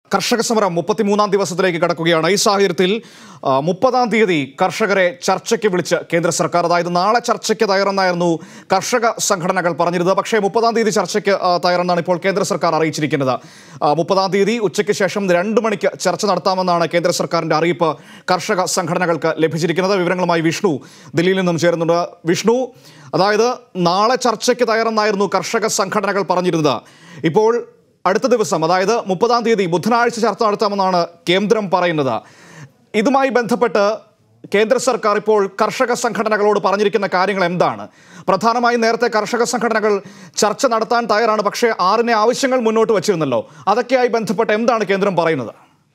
കർഷക സമരം മുപ്പത്തിമൂന്നാം ദിവസത്തിലേക്ക് കടക്കുകയാണ് ഈ സാഹചര്യത്തിൽ ആ, മുപ്പതാം തീയതി കർഷകരെ ചർച്ചയ്ക്ക് വിളിച്ച് കേന്ദ്ര സർക്കാർ അതായത് നാളെ ചർച്ചയ്ക്ക് തയ്യാറെന്നായിരുന്നു കർഷക സംഘടനകൾ പറഞ്ഞിരുന്നത് പക്ഷേ മുപ്പതാം തീയതി ചർച്ചയ്ക്ക് ആ, തയ്യാറെന്നാണ് ഇപ്പോൾ കേന്ദ്ര സർക്കാർ അറിയിച്ചിരിക്കുന്നത് ആ, മുപ്പതാം തീയതി ഉച്ചയ്ക്ക് ശേഷം രണ്ട് മണിക്ക് ചർച്ച നടത്താമെന്നാണ് കേന്ദ്ര സർക്കാരിന്റെ അറിയിപ്പ് കർഷക സംഘടനകൾക്ക് ലഭിച്ചിരിക്കുന്നത് വിവരങ്ങളുമായി വിഷ്ണു ദില്ലിയിൽ നിന്നും ചേരുന്നുണ്ട് വിഷ്ണു അതായത് നാളെ ചർച്ചയ്ക്ക് തയ്യാറെന്നായിരുന്നു കർഷക സംഘടനകൾ പറഞ്ഞിരുന്നത് ഇപ്പോൾ അടുത്ത ദിവസം അതായത് മുപ്പതാം തീയതി ബുധനാഴ്ച ചർച്ച നടത്താമെന്നാണ് കേന്ദ്രം പറയുന്നത് ഇതുമായി ബന്ധപ്പെട്ട് കേന്ദ്ര സർക്കാർ ഇപ്പോൾ കർഷക സംഘടനകളോട് പറഞ്ഞിരിക്കുന്ന കാര്യങ്ങൾ എന്താണ് പ്രധാനമായും നേരത്തെ കർഷക സംഘടനകൾ ചർച്ച നടത്താൻ തയ്യാറാണ് പക്ഷേ ആറിനെ ആവശ്യങ്ങൾ മുന്നോട്ട് വച്ചിരുന്നല്ലോ അതൊക്കെയായി ബന്ധപ്പെട്ട് എന്താണ് കേന്ദ്രം പറയുന്നത്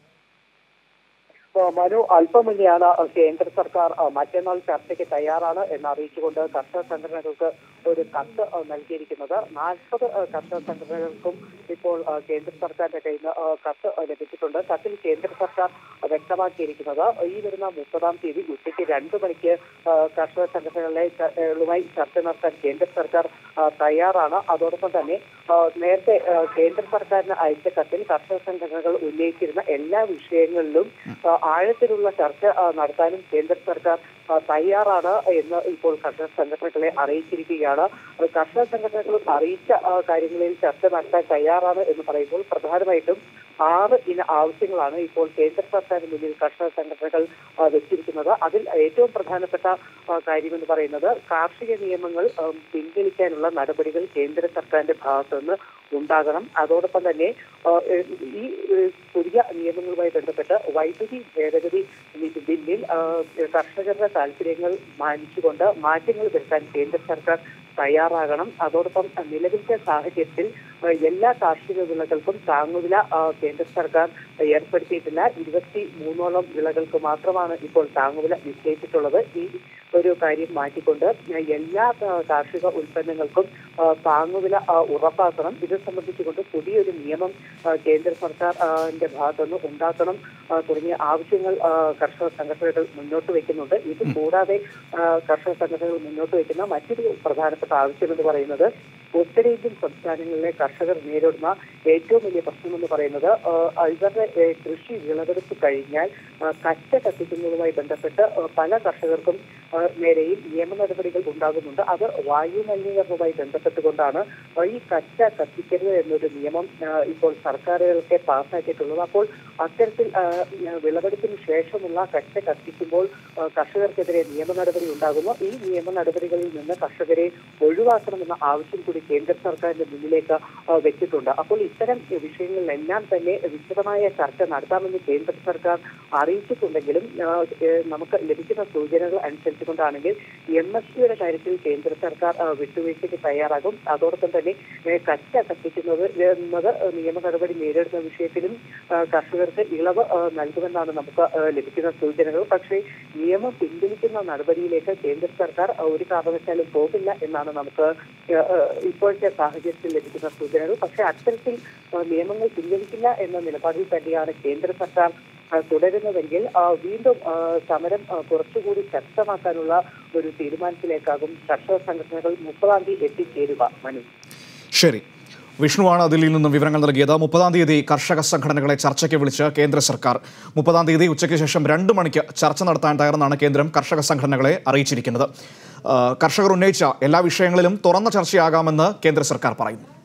ആ, മനു അല്പം മുന്നെയാണ് കേന്ദ്ര സർക്കാർ ആ, മറ്റന്നാൾ ചർച്ചയ്ക്ക് തയ്യാറാണ് എന്ന് അറിയിച്ചുകൊണ്ട് കർഷക സംഘടനകൾക്ക് ഒരു കത്ത് ആ, നൽകിയിരിക്കുന്നത് നാൽപ്പത് കർഷക സംഘടനകൾക്കും ഇപ്പോൾ ആ, കേന്ദ്ര സർക്കാരിന്റെ കയ്യിൽ നിന്ന് ആ, കത്ത് ആ, ലഭിച്ചിട്ടുണ്ട് കത്തിൽ കേന്ദ്ര സർക്കാർ വ്യക്തമാക്കിയിരിക്കുന്നത് ഈ വരുന്ന മുപ്പതാം തീയതി ഉച്ചയ്ക്ക് രണ്ടു മണിക്ക് ആ, കർഷക സംഘടനകളെ ച- കളുമായി ചർച്ച നടത്താൻ കേന്ദ്ര സർക്കാർ ആ, തയ്യാറാണ് അതോടൊപ്പം തന്നെ ആ, നേരത്തെ ആ, കേന്ദ്ര സർക്കാരിന് അയച്ച കത്തിൽ കർഷക സംഘടനകൾ ഉന്നയിച്ചിരുന്ന എല്ലാ വിഷയങ്ങളിലും ആ, ആഴത്തിലുള്ള ചർച്ച ആ, നടത്താനും കേന്ദ്ര സർക്കാർ ആ, തയ്യാറാണ് എന്ന് ഇപ്പോൾ കർഷക സംഘടനകളെ അറിയിച്ചിരിക്കുകയാണ് അത് കർഷക സംഘടനകൾ അറിയിച്ച ആ, കാര്യങ്ങളിൽ ചർച്ച നടത്താൻ തയ്യാറാണ് എന്ന് പറയുമ്പോൾ പ്രധാനമായിട്ടും ആറ് ഇന ആവശ്യങ്ങളാണ് ഇപ്പോൾ കേന്ദ്ര സർക്കാരിന് മുന്നിൽ കർഷക സംഘടനകൾ ആ, വെച്ചിരിക്കുന്നത് അതിൽ ഏറ്റവും പ്രധാനപ്പെട്ട ആ, കാര്യമെന്ന് പറയുന്നത് കാർഷിക നിയമങ്ങൾ ആ, പിൻവലിക്കാനുള്ള നടപടികൾ കേന്ദ്ര സർക്കാരിന്റെ ഭാഗത്തു നിന്ന് ഉണ്ടാകണം അതോടൊപ്പം തന്നെ ആ, ഏഹ്, ഈ ഏഹ്, പുതിയ നിയമങ്ങളുമായി ബന്ധപ്പെട്ട് വൈദ്യുതി ഭേദഗതി ബില്ലിൽ ആ, കർഷകരുടെ താല്പര്യങ്ങൾ മാനിച്ചുകൊണ്ട് മാറ്റങ്ങൾ വരുത്താൻ കേന്ദ്ര സർക്കാർ തയ്യാറാകണം അതോടൊപ്പം നിലവിലത്തെ സാഹചര്യത്തിൽ ആ, എല്ലാ കാർഷിക വിളകൾക്കും താങ്ങുവില ആ, കേന്ദ്ര സർക്കാർ ഏർപ്പെടുത്തിയിട്ടില്ല ഇരുപത്തി മൂന്നോളം വിളകൾക്ക് മാത്രമാണ് ഇപ്പോൾ താങ്ങുവില നിശ്ചയിച്ചിട്ടുള്ളത് ഈ ഒരു കാര്യം മാറ്റിക്കൊണ്ട് ആ, എല്ലാ ആ, കാർഷിക ഉൽപ്പന്നങ്ങൾക്കും ആ, താങ്ങുവില ആ, ഉറപ്പാക്കണം ഇത് സംബന്ധിച്ചുകൊണ്ട് പുതിയൊരു നിയമം ആ, കേന്ദ്ര സർക്കാരിന്റെ ഭാഗത്തുനിന്ന് ഉണ്ടാക്കണം ആ, തുടങ്ങിയ ആവശ്യങ്ങൾ ആ, കർഷക സംഘടനകൾ മുന്നോട്ട് വെക്കുന്നുണ്ട് ഇത് കൂടാതെ ആ, കർഷക സംഘടനകൾ മുന്നോട്ട് വെക്കുന്ന മറ്റൊരു പ്രധാനപ്പെട്ട ആവശ്യം എന്ന് പറയുന്നത് ഉത്തരേന്ത്യൻ സംസ്ഥാനങ്ങളിലെ കർഷകർ നേരിടുന്ന ഏറ്റവും വലിയ പ്രശ്നമെന്ന് പറയുന്നത് ആ, ഇവരുടെ ഏ, കൃഷി വിളവെടുപ്പ് കഴിഞ്ഞാൽ ആ, കറ്റ കത്തിക്കുന്നതുമായി ബന്ധപ്പെട്ട് ആ, പല കർഷകർക്കും ആ, നേരെയും നിയമ നടപടികൾ ഉണ്ടാകുന്നുണ്ട് അത് വായു മലിനീകരണവുമായി ബന്ധപ്പെട്ടുകൊണ്ടാണ് ആ, ഈ കറ്റ കത്തിക്കരുത് എന്നൊരു നിയമം ആ, ഇപ്പോൾ സർക്കാരുകൾക്ക് പാസ്സാക്കിയിട്ടുള്ളത് അപ്പോൾ അത്തരത്തിൽ ആ, വിളവെടുപ്പിന് ശേഷമുള്ള കറ്റ കത്തിക്കുമ്പോൾ ആ, കർഷകർക്കെതിരെ നിയമ നടപടി ഉണ്ടാകുന്നു ഈ നിയമ നടപടികളിൽ നിന്ന് കർഷകരെ ഒഴിവാക്കണമെന്ന ആവശ്യം കൂടി കേന്ദ്ര സർക്കാരിന്റെ മുന്നിലേക്ക് ആ, വെച്ചിട്ടുണ്ട് അപ്പോൾ ഇത്തരം വിഷയങ്ങളിലെല്ലാം തന്നെ വിശദമായ ചർച്ച നടത്താമെന്ന് കേന്ദ്ര സർക്കാർ അറിയിച്ചിട്ടുണ്ടെങ്കിലും ആ, ഏ, നമുക്ക് ലഭിക്കുന്ന സൂചനകൾ അനുസരിച്ചുകൊണ്ടാണെങ്കിൽ എം എസ് സിയുടെ കാര്യത്തിൽ കേന്ദ്ര സർക്കാർ ആ, വിട്ടുവീഴ്ചയ്ക്ക് തയ്യാറാകും അതോടൊപ്പം തന്നെ ഏ, കറ്റ കത്തിക്കുന്നത് എന്നത് നിയമ നടപടി നേരിടുന്ന വിഷയത്തിലും ആ, കർഷകർക്ക് ഇളവ് ആ, നൽകുമെന്നാണ് നമുക്ക് ആ, ലഭിക്കുന്ന സൂചനകൾ പക്ഷേ നിയമം പിൻവലിക്കുന്ന നടപടിയിലേക്ക് കേന്ദ്ര സർക്കാർ ആ, ഒരു കാരണവശാലും പോകില്ല എന്നാണ് നമുക്ക് ആ, ആ, ഇപ്പോഴത്തെ സാഹചര്യത്തിൽ ലഭിക്കുന്ന സൂചനകൾ പക്ഷേ അത്തരത്തിൽ ആ, നിയമങ്ങൾ പിൻവലിക്കില്ല എന്ന നിലപാടിൽ തന്നെയാണ് കേന്ദ്ര സർക്കാർ ആ, തുടരുന്നതെങ്കിൽ ആ, വീണ്ടും ആ, സമരം ആ, കുറച്ചുകൂടി ശക്തമാക്കാനുള്ള ഒരു തീരുമാനത്തിലേക്കാകും കർഷക സംഘടനകൾ മുപ്പതാം തീയതി എത്തിച്ചേരുക മനു ശരി വിഷ്ണുവാണ് ദില്ലിയിൽ നിന്നും വിവരങ്ങൾ നൽകിയത് മുപ്പതാം തീയതി കർഷക സംഘടനകളെ ചർച്ചയ്ക്ക് വിളിച്ച് കേന്ദ്ര സർക്കാർ മുപ്പതാം തീയതി ഉച്ചയ്ക്ക് ശേഷം രണ്ട് മണിക്ക് ചർച്ച നടത്താൻ തയ്യാറെന്നാണ് കേന്ദ്രം കർഷക സംഘടനകളെ അറിയിച്ചിരിക്കുന്നത് ആ, കർഷകർ ഉന്നയിച്ച എല്ലാ വിഷയങ്ങളിലും തുറന്ന ചർച്ചയാകാമെന്ന് കേന്ദ്ര സർക്കാർ പറയുന്നു